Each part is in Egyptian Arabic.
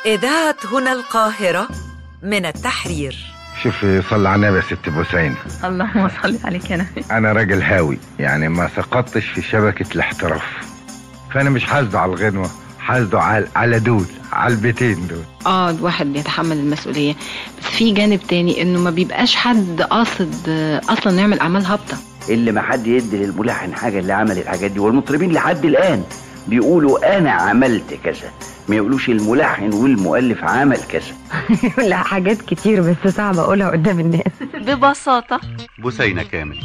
إذاعة هنا القاهرة من التحرير شوفي صلى على النبي يا ست بوسين اللهم صل عليك يا نبي انا راجل هاوي يعني ما سقطتش في شبكة الاحتراف فانا مش حاسده على الغنوة حاسده على على دول على البيتين دول اه الواحد بيتحمل المسؤولية بس في جانب تاني انه ما بيبقاش حد قاصد آه، اصلا نعمل اعمال هابطة اللي ما حد يدي للملحن حاجه اللي عمل الحاجات دي والمطربين لحد الان بيقولوا انا عملت كذا ما يقولوش الملحن والمؤلف عمل كذا لا حاجات كتير بس صعب اقولها قدام الناس ببساطة بثينة كامل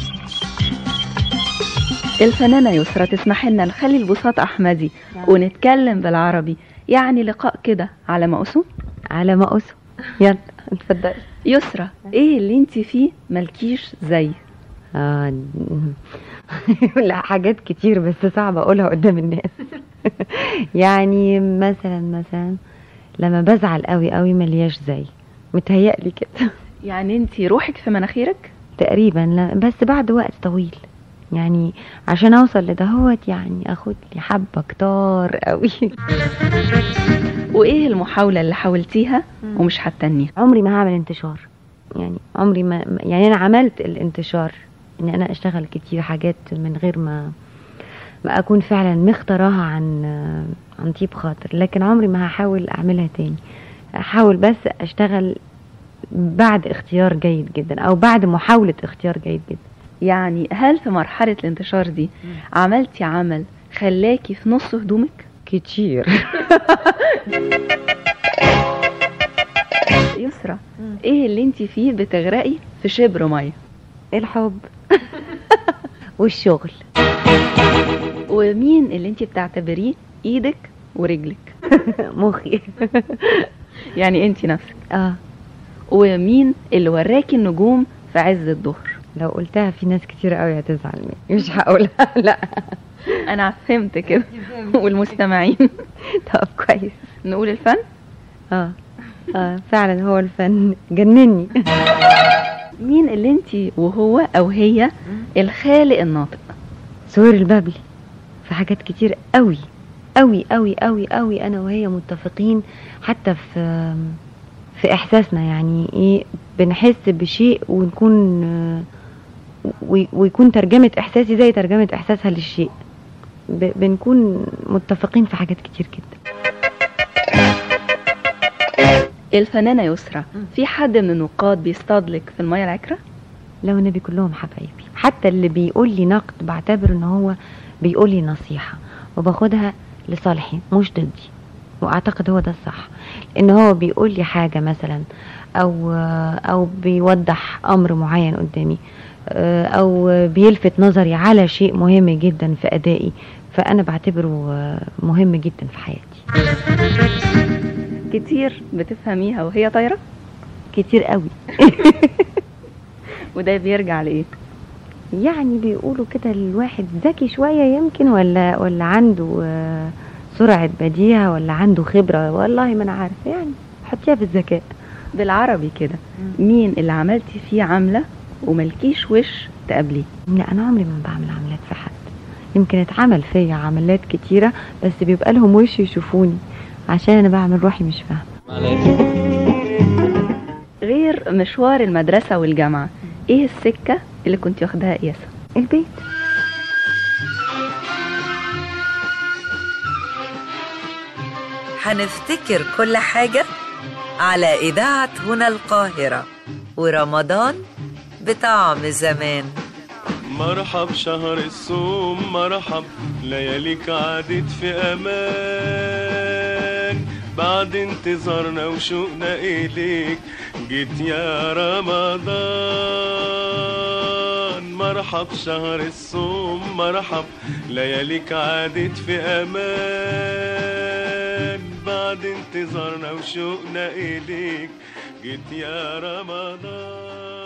الفنانة يسرى تسمح لنا نخلي البساط أحمدي ونتكلم بالعربي يعني لقاء كده على مقسوم على مقاسه يلا اتفضلي يسرى ايه اللي انت فيه ملكيش زي آه لا حاجات كتير بس صعب اقولها قدام الناس يعني مثلا مثلا لما بزعل قوي قوي ملياش زي متهيألي كده يعني انت روحك في مناخيرك تقريبا لا بس بعد وقت طويل يعني عشان اوصل لدهوت يعني اخد لي حبه كتار قوي وايه المحاولة اللي حاولتيها ومش هتنيها عمري ما هعمل انتشار يعني عمري ما ما- يعني انا عملت الانتشار ان انا اشتغل كتير حاجات من غير ما ما اكون فعلا مختاراها عن عن طيب خاطر لكن عمري ما هحاول اعملها تاني احاول بس اشتغل بعد اختيار جيد جدا او بعد محاولة اختيار جيد جدا يعني هل في مرحلة الانتشار دي عملتي عمل خلاكي في نص هدومك كتير يسرى ايه اللي انت فيه بتغرقي في شبر ميه الحب والشغل ومين اللي انت بتعتبريه ايدك ورجلك مخي يعني انت نفسك اه ومين اللي وراكي النجوم في عز الظهر لو قلتها في ناس كتير قوي هتزعل مني مش هقولها لا انا فهمت كده والمستمعين طب كويس نقول الفن اه اه فعلا هو الفن جنني مين اللي انت وهو او هي الخالق الناطق سهير البابلي في حاجات كتير قوي قوي قوي قوي قوي انا وهي متفقين حتى في في احساسنا يعني ايه بنحس بشيء ونكون آه، وي- ويكون ترجمة احساسي زي ترجمة احساسها للشيء ب- بنكون متفقين في حاجات كتير جدا الفنانة يسرى في حد من النقاد بيصطادلك في المية العكرة لو النبي كلهم حبايبي حتى اللي بيقول لي نقد بعتبر ان هو بيقول لي نصيحة وباخدها لصالحي مش ضدي واعتقد هو ده الصح ان هو بيقول لي حاجة مثلا او او بيوضح امر معين قدامي آه، او بيلفت نظري على شيء مهم جدا في ادائي فانا بعتبره آه، مهم جدا في حياتي كتير بتفهميها وهي طايرة كتير قوي وده بيرجع لإيه يعني بيقولوا كده الواحد ذكي شوية يمكن ولا ولا عنده آه، سرعة بديهة ولا عنده خبرة والله ما أنا عارفة يعني حطيها في الذكاء بالعربي كده مين اللي عملتي فيه عاملة وملكيش وش تقابليه لا أنا عمري ما بعمل عملات في حد يمكن اتعمل فيا عملات كتيرة بس بيبقى لهم وش يشوفوني عشان أنا بعمل روحي مش فاهمة غير مشوار المدرسة والجامعة ايه السكة اللي كنت واخداها قياسة البيت هنفتكر كل حاجة على إذاعة هنا القاهرة ورمضان بطعم زمان مرحب شهر الصوم مرحب لياليك عادت في امان بعد انتظارنا وشوقنا اليك جيت يا رمضان مرحب شهر الصوم مرحب لياليك عادت في امان بعد انتظارنا وشوقنا اليك جيت يا رمضان